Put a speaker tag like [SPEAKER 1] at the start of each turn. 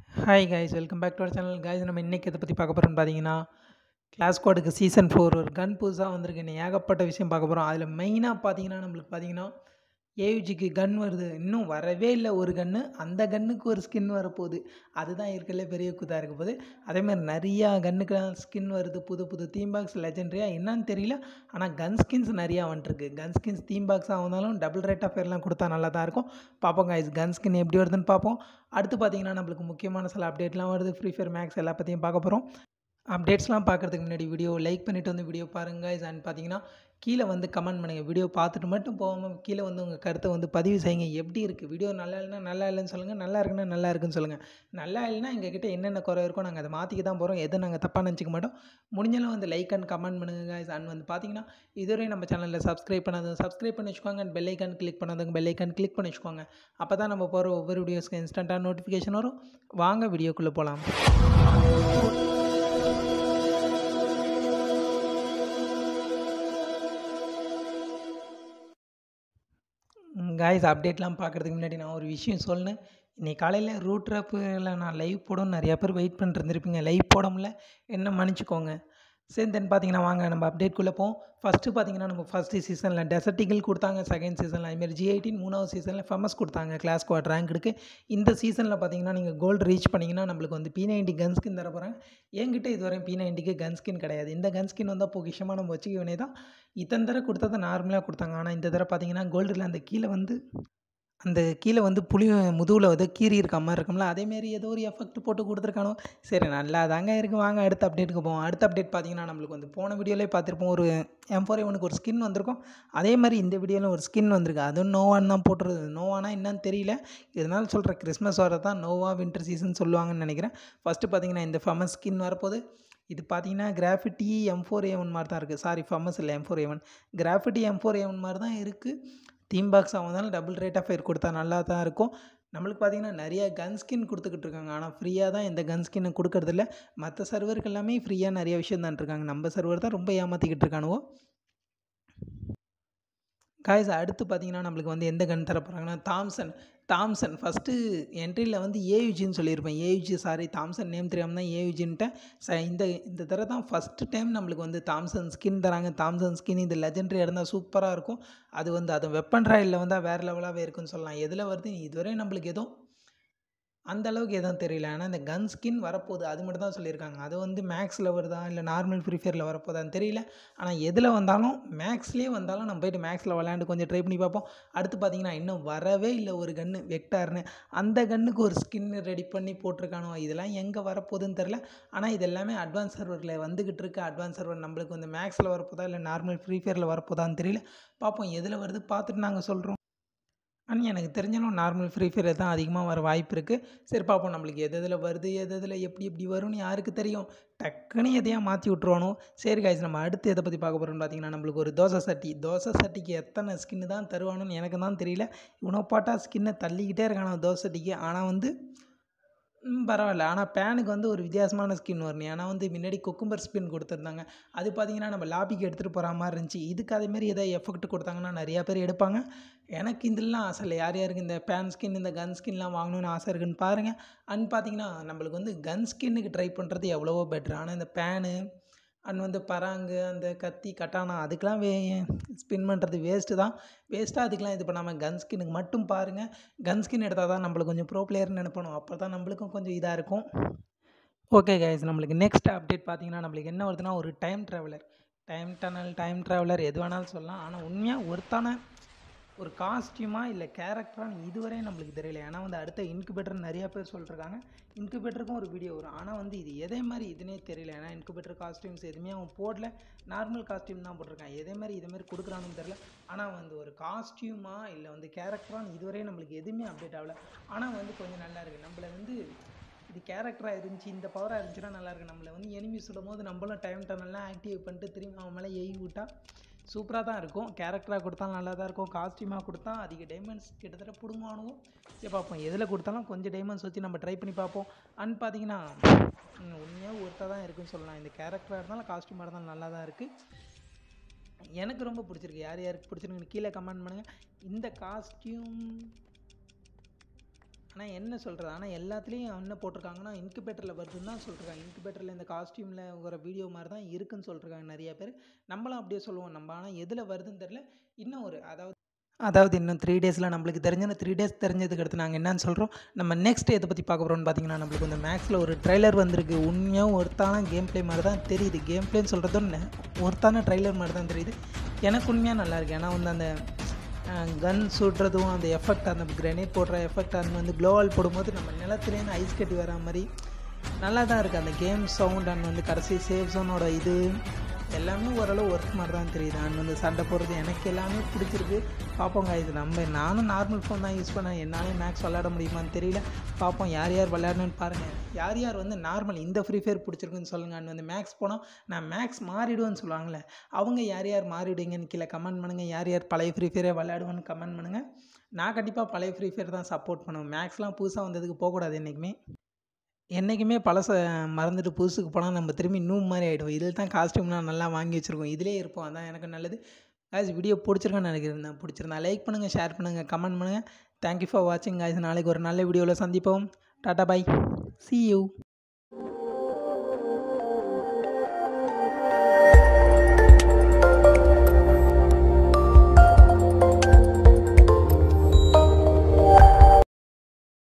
[SPEAKER 1] hi guys welcome back to our channel guys நம்ம இன்றைக்கி எதை பற்றி பார்க்க போகிறோம்னு பார்த்தீங்கன்னா கிளாஸ் கோடுக்கு சீசன் ஃபோர் ஒரு கன் புதுசாக வந்திருக்கு இன்னும் ஏகப்பட்ட விஷயம் பார்க்க போகிறோம் அதில் மெயினாக பார்த்தீங்கன்னா நம்மளுக்கு பார்த்தீங்கன்னா ஏயுஜிக்கு கன் வருது இன்னும் வரவே இல்லை ஒரு கன்று அந்த கன்னுக்கு ஒரு ஸ்கின் வரப்போகுது அதுதான் இருக்கிறதுல பெரிய குதாக இருக்க போகுது அதேமாதிரி நிறையா கன்னுக்கு ஸ்கின் வருது புது புது தீம் பாக்ஸ் லெஜெண்ட்ரியா என்னன்னு தெரியல ஆனால் கன் ஸ்கின்ஸ் நிறையா வந்துட்டுருக்கு கன் ஸ்கின்ஸ் தீம் பாக்ஸாக வந்தாலும் டபுள் ரேட் ஆஃப் ஃபேர்லாம் கொடுத்தா நல்லா தான் இருக்கும் பார்ப்போம் கைஸ் கன் ஸ்கின் எப்படி வருதுன்னு பார்ப்போம் அடுத்து பார்த்தீங்கன்னா நம்மளுக்கு முக்கியமான சில அப்டேட்லாம் வருது ஃப்ரீ ஃபயர் மேக்ஸ் எல்லா பற்றியும் பார்க்க போகிறோம் அப்டேட்ஸ்லாம் பார்க்குறதுக்கு முன்னாடி வீடியோ லைக் பண்ணிவிட்டு வந்து வீடியோ பாருங்கள் அண்ட் பார்த்தீங்கன்னா கீழே வந்து கமெண்ட் பண்ணுங்கள் வீடியோ பார்த்துட்டு மட்டும் போகாமல் கீழே வந்து உங்கள் கருத்தை வந்து பதிவு செய்யுங்க எப்படி இருக்குது வீடியோ நல்லா இல்லைன்னா நல்லா இல்லைன்னு சொல்லுங்கள் நல்லா இருக்குன்னா நல்லா இருக்குன்னு சொல்லுங்கள் நல்லா இல்லைன்னா எங்ககிட்ட என்னென்ன குறை இருக்கோ நாங்கள் அதை மாற்றிக்க தான் போகிறோம் எதுவும் நாங்கள் தப்பாக நினச்சிக்க மாட்டோம் முடிஞ்சாலும் வந்து லைக் அண்ட் கமெண்ட் பண்ணுங்கள் guys அண்ட் வந்து பார்த்தீங்கன்னா இதுவரை நம்ம சேனலில் சப்ஸ்கிரைப் பண்ணாதவங்க சப்ஸ்கிரைப் பண்ணி வச்சுக்கோங்க அண்ட் பெல் ஐக்கான் கிளிக் பண்ணாதவங்க பெல் ஐக்கான் கிளிக் பண்ணி வச்சுக்கோங்க அப்போ தான் நம்ம போகிற ஒவ்வொரு வீடியோஸ்க்கு இன்ஸ்டண்ட்டாக நோட்டிஃபிகேஷன் வரும் வாங்க வீடியோக்குள்ளே போகலாம் காய்ஸ் அப்டேட்லாம் பார்க்குறதுக்கு முன்னாடி நான் ஒரு விஷயம் சொல்லணும் இன்னைக்கு காலையில் ரூட் ரப்பில் நான் லைவ் போடணும் நிறையா பேர் வெயிட் பண்ணிட்டு இருந்திருப்பீங்க லைவ் போட முடியல என்ன மன்னிச்சிக்கோங்க சரி தென் பார்த்தீங்கன்னா வாங்க நம்ம அப்டேட்குள்ளே போவோம் ஃபஸ்ட்டு பார்த்தீங்கன்னா நம்ம ஃபஸ்ட்டு சீசனில் டெசர்டிகள் கொடுத்தாங்க செகண்ட் சீசனில் அதுமாரி ஜி எயிட்டின் மூணாவது சீசனில் ஃபேமஸ் கொடுத்தாங்க கிளாஸ் குவாட் ரேங்க் இருக்குது இந்த சீசனில் பார்த்தீங்கன்னா நீங்கள் கோல்டு ரீச் பண்ணிங்கன்னா நம்மளுக்கு வந்து பி நைன்டி கன் ஸ்கின் தர போகிறாங்க என்கிட்ட இதுவரை பி நைன்டிக்கு கன் ஸ்கின் கிடையாது இந்த கன் ஸ்கின் வந்தால் பொக்கிஷமாக நம்ம வச்சுக்க வேண்டியது தான் இத்தனை தடவை கொடுத்ததை நார்மலாக கொடுத்தாங்க ஆனால் இந்த தடவை பார்த்தீங்கன்னா கோல்டில் அந்த கீழே வந்து அந்த கீழே வந்து புளி முதுகில் வந்து கீறி இருக்க மாதிரி இருக்கும்ல அதேமாரி ஏதோ ஒரு எஃபெக்ட் போட்டு கொடுத்துருக்கானோ சரி நல்லா தாங்க இருக்குது வாங்க அடுத்த அப்டேட்டுக்கு போவோம் அடுத்த அப்டேட் பார்த்தீங்கன்னா நம்மளுக்கு வந்து போன வீடியோலே பார்த்துருப்போம் ஒரு எம் ஃபோர் ஒனுக்கு ஒரு ஸ்கின் வந்திருக்கும் அதே மாதிரி இந்த வீடியோவில் ஒரு ஸ்கின் வந்திருக்கு அதுவும் நோவான்னு தான் போட்டுருது நோவானா என்னன்னு தெரியல இதனால் சொல்கிற கிறிஸ்மஸ் வர தான் நோவா வின்டர் சீசன் சொல்லுவாங்கன்னு நினைக்கிறேன் ஃபஸ்ட்டு பார்த்தீங்கன்னா இந்த ஃபேமஸ் ஸ்கின் வரப்போகுது இது பார்த்தீங்கன்னா graffiti M four A one மாதிரி தான் இருக்குது சாரி ஃபேமஸ் இல்லை M four A one graffiti M four A one மாதிரி தான் இருக்குது தீம் பாக்ஸ் ஆகுதாலும் டபுள் ரேட் ஆஃப் ஃபயர் கொடுத்தா நல்லா தான் இருக்கும் நம்மளுக்கு பார்த்தீங்கன்னா நிறைய கன் ஸ்கின் கொடுத்துக்கிட்டு இருக்காங்க ஆனால் ஃப்ரீயாக தான் இந்த கன் ஸ்கின்னை கொடுக்கறதில்ல மற்ற சர்வருக்கு எல்லாமே ஃப்ரீயாக நிறைய விஷயம் தான் இருக்காங்க நம்ம சர்வர் தான் ரொம்ப ஏமாற்றிக்கிட்டு இருக்கானுவோ காய்ஸ் அடுத்து பார்த்தீங்கன்னா நம்மளுக்கு வந்து எந்த கன் தர போகிறாங்கன்னா தாம்சன் தாம்சன் ஃபஸ்ட்டு என்ட்ரியில் வந்து ஏயுஜின்னு சொல்லியிருப்பேன் ஏயுஜி சாரி தாம்சன் நேம் தெரியாமல் தான் ஏயுஜின்ட்டேன் ச இந்த இந்த தடவை தான் ஃபஸ்ட்டு டைம் நம்மளுக்கு வந்து தாம்சன் ஸ்கின் தராங்க தாம்சன் ஸ்கின் இது லெஜெண்டரி இருந்தால் சூப்பராக இருக்கும் அது வந்து அது வெப்பன் ராயில் வந்தால் வேறு லெவலாகவே இருக்குன்னு சொல்லலாம் எதில் வருது இதுவரை நம்மளுக்கு எதுவும் அந்த அளவுக்கு எதுவும் தெரியல ஆனால் இந்த கன் ஸ்கின் வரப்போகுது அது மட்டும் தான் சொல்லியிருக்காங்க அது வந்து மேக்ஸில் வருதா இல்லை நார்மல் ஃப்ரீ ஃபயரில் வரப்போதான்னு தெரியல ஆனால் எதில் வந்தாலும் மேக்ஸ்லேயே வந்தாலும் நம்ம போயிட்டு மேக்ஸில் விளையாண்டு கொஞ்சம் ட்ரை பண்ணி பார்ப்போம் அடுத்து பார்த்தீங்கன்னா இன்னும் வரவே இல்லை ஒரு கன்று வெக்டார்னு அந்த கன்னுக்கு ஒரு ஸ்கின் ரெடி பண்ணி போட்டிருக்கானோ இதெல்லாம் எங்கே வரப்போகுதுன்னு தெரில ஆனால் இது எல்லாமே அட்வான்ஸ் சர்வரில் வந்துக்கிட்டு இருக்கு அட்வான்ஸ் சர்வர் நம்மளுக்கு வந்து மேக்ஸில் வரப்போதா இல்லை நார்மல் ஃப்ரீ ஃபயரில் வரப்போதான்னு தெரியல பார்ப்போம் எதில் வருது பார்த்துட்டு நாங்கள் சொல்கிறோம் ஆனால் எனக்கு தெரிஞ்சாலும் நார்மல் ஃப்ரீ ஃபயர் தான் அதிகமாக வர வாய்ப்பு இருக்குது சரி பார்ப்போம் நம்மளுக்கு எது எதில் வருது எது எதில் எப்படி எப்படி வரும்னு யாருக்கு தெரியும் டக்குன்னு எதையா மாற்றி விட்ருவானோ சரி காய்ச்சி நம்ம அடுத்து எதை பற்றி பார்க்க போகிறோம்னு பார்த்தீங்கன்னா நம்மளுக்கு ஒரு தோசை சட்டி தோசை சட்டிக்கு எத்தனை ஸ்கின்னு தான் தருவானோன்னு எனக்கு தான் தெரியல இவனோ பாட்டா ஸ்கின்னை தள்ளிக்கிட்டே இருக்கான தோசை சட்டிக்கு ஆனால் வந்து பரவாயில்ல ஆனால் பேனுக்கு வந்து ஒரு வித்தியாசமான ஸ்கின் வரணும் ஏன்னா வந்து முன்னாடி கொக்கும்பர் ஸ்பின் கொடுத்துருந்தாங்க அது பார்த்தீங்கன்னா நம்ம லாபிக்கு எடுத்துகிட்டு போகிற மாதிரி இருந்துச்சு இதுக்கு அதேமாரி எதாவது எஃபெக்ட் கொடுத்தாங்கன்னா நிறையா பேர் எடுப்பாங்க எனக்கு இதெல்லாம் ஆசை இல்லை யார் யாருக்கு இந்த பேன் ஸ்கின் இந்த கன் ஸ்கின்லாம் வாங்கணும்னு ஆசை இருக்குன்னு பாருங்கள் அண்ட் பார்த்தீங்கன்னா நம்மளுக்கு வந்து கன் ஸ்கின்னுக்கு ட்ரை பண்ணுறது எவ்வளவோ பெட்ரு ஆனால் இந்த பேனு அண்ட் வந்து பராங்கு அந்த கத்தி கட்டானா அதுக்கெலாம் வே ஸ்பின் பண்ணுறது வேஸ்ட்டு தான் வேஸ்ட்டாக அதுக்கெலாம் இது பண்ணாமல் கன் ஸ்கின்னுக்கு மட்டும் பாருங்கள் கன் ஸ்கின் எடுத்தால் தான் நம்மளுக்கு கொஞ்சம் ப்ரோ பிளேயர்னு நினைப்பணும் அப்போ தான் நம்மளுக்கும் கொஞ்சம் இதாக இருக்கும் ஓகே கைஸ் நம்மளுக்கு நெக்ஸ்ட் அப்டேட் பார்த்தீங்கன்னா நம்மளுக்கு என்ன வருதுன்னா ஒரு time traveller time tunnel time traveller எது வேணாலும் சொல்லலாம் ஆனால் உண்மையாக ஒருத்தான ஒரு காஸ்டியூமாக இல்லை கேரக்டரான்னு இதுவரை நம்மளுக்கு தெரியல ஏன்னா வந்து அடுத்த இன்குபேட்டர் நிறையா பேர் சொல்லிருக்காங்க இன்குபேட்டருக்கும் ஒரு வீடியோ வரும் ஆனால் வந்து இது எதே மாதிரி இதுனே தெரியல ஏன்னா இன்குபேட்டர் காஸ்டியூம்ஸ் எதுவுமே அவன் போடல நார்மல் காஸ்டியூம் தான் போட்டிருக்கான் எதே மாதிரி இதே மாதிரி கொடுக்குறான்னு தெரில ஆனால் வந்து ஒரு காஸ்டியூமா இல்லை வந்து கேரக்டரான்னு இதுவரை நம்மளுக்கு எதுவுமே அப்டேட் ஆகல ஆனால் வந்து கொஞ்சம் நல்லா இருக்குது நம்மளை வந்து இது கேரக்டராக இருந்துச்சு இந்த பவராக இருந்துச்சுன்னா நல்லாயிருக்கு நம்மளை வந்து எனிமி சுடும் போது நம்மளும் டைம் டனல்லாம் ஆக்டிவேட் பண்ணிட்டு திரும்பி அவன் மேலே எய் விட்டா சூப்பராக தான் இருக்கும் கேரக்டராக கொடுத்தா நல்லா தான் இருக்கும் காஸ்டியூமாக கொடுத்தா அதிக டைமண்ட்ஸ் கிட்டத்தட்ட பிடுங்குவானுவோம் சரி பார்ப்போம் எதில் கொடுத்தாலும் கொஞ்சம் டைமண்ட்ஸ் வச்சு நம்ம ட்ரை பண்ணி பார்ப்போம் அண்ட் பார்த்தீங்கன்னா உண்மையாக ஒருத்தா தான் இருக்குன்னு சொல்லலாம் இந்த கேரக்டராக இருந்தாலும் காஸ்டியூமாக இருந்தாலும் நல்லா தான் இருக்குது எனக்கு ரொம்ப பிடிச்சிருக்கு யார் யாருக்கு பிடிச்சிருக்குன்னு கீழே கமெண்ட் பண்ணுங்கள் இந்த காஸ்டியூம் ஆனால் என்ன சொல்கிறது ஆனால் எல்லாத்துலேயும் என்ன போட்டிருக்காங்கன்னா இன்குபேட்டரில் வருதுன்னு தான் சொல்லிருக்காங்க இன்குபேட்டரில் இந்த காஸ்டியூமில் ஒரு வீடியோ மாதிரி தான் இருக்குன்னு சொல்லிருக்காங்க நிறைய பேர் நம்மளும் அப்படியே சொல்லுவோம் நம்ம ஆனால் எதில் வருதுன்னு தெரில இன்னும் ஒரு அதாவது அதாவது இன்னும் த்ரீ டேஸில் நம்மளுக்கு தெரிஞ்ச த்ரீ டேஸ் தெரிஞ்சதுக்கு அடுத்து நாங்கள் என்னன்னு சொல்கிறோம் நம்ம நெக்ஸ்ட் எதை பற்றி பார்க்க போகிறோம்னு பார்த்தீங்கன்னா நம்மளுக்கு இந்த மேக்ஸில் ஒரு ட்ரைலர் வந்திருக்கு உண்மையாக ஒருத்தான கேம் ப்ளே மாதிரி தான் தெரியுது கேம் ப்ளேன்னு சொல்கிறதும் ஒருத்தான ட்ரைலர் மாதிரி தான் தெரியுது எனக்கு உண்மையாக நல்லா இருக்கு ஏன்னா வந்து அந்த கன் சுடுறதும் அந்த எஃபெக்ட் அந்த கிரனேட் போடுற எஃபெக்ட் அந்த வந்து க்ளோவால் போடும்போது நம்ம நிலத்துலேருந்து ஐஸ் கட்டி வர மாதிரி நல்லா தான் இருக்குது அந்த கேம் சவுண்ட் அண்ட் வந்து கடைசி சேவ் ஜோனோட இது எல்லாமே ஓரளவு ஒர்க் மாதிரி தான் தெரியுது அண்ட் வந்து சண்டை போடுறது எனக்கு எல்லாமே பிடிச்சிருக்கு பார்ப்போங்க இது நம்ம நானும் நார்மல் ஃபோன் தான் யூஸ் பண்ணேன் என்னாலே மேக்ஸ் விளையாட முடியுமான்னு தெரியல பார்ப்போம் யார் யார் விளையாடணும்னு பாருங்கள் யார் யார் வந்து நார்மல் இந்த ஃப்ரீ ஃபயர் பிடிச்சிருக்குன்னு சொல்லுங்கள் அண்ட் வந்து மேக்ஸ் போனால் நான் மேக்ஸ் மாறிடுவேன்னு சொல்லுவாங்களே அவங்க யார் யார் மாறிடுவீங்கன்னு கீழே கமெண்ட் பண்ணுங்கள் யார் யார் பழைய ஃப்ரீ ஃபயரை விளையாடுவேன்னு கமெண்ட் பண்ணுங்கள் நான் கண்டிப்பாக பழைய ஃப்ரீ ஃபயர் தான் சப்போர்ட் பண்ணுவேன் மேக்ஸ்லாம் புதுசாக வந்ததுக்கு போகக்கூடாது என்றைக்குமே என்றைக்குமே பழசை மறந்துட்டு புதுசுக்கு போனால் நம்ம திரும்பி நூம் மாதிரி ஆகிடும் இதில் தான் காஸ்டியூம்லாம் நல்லா வாங்கி வச்சுருக்கோம் இதிலே இருப்போம் அதான் எனக்கு நல்லது காய்ஸ் வீடியோ பிடிச்சிருக்கேன்னு நினைக்கிறேன் பிடிச்சிருந்தா லைக் பண்ணுங்கள் ஷேர் பண்ணுங்கள் கமெண்ட் பண்ணுங்கள் தேங்க்யூ ஃபார் வாட்சிங் காய்ஸ் நாளைக்கு ஒரு நல்ல வீடியோவில் சந்திப்போம் டாட்டா பாய் சி யூ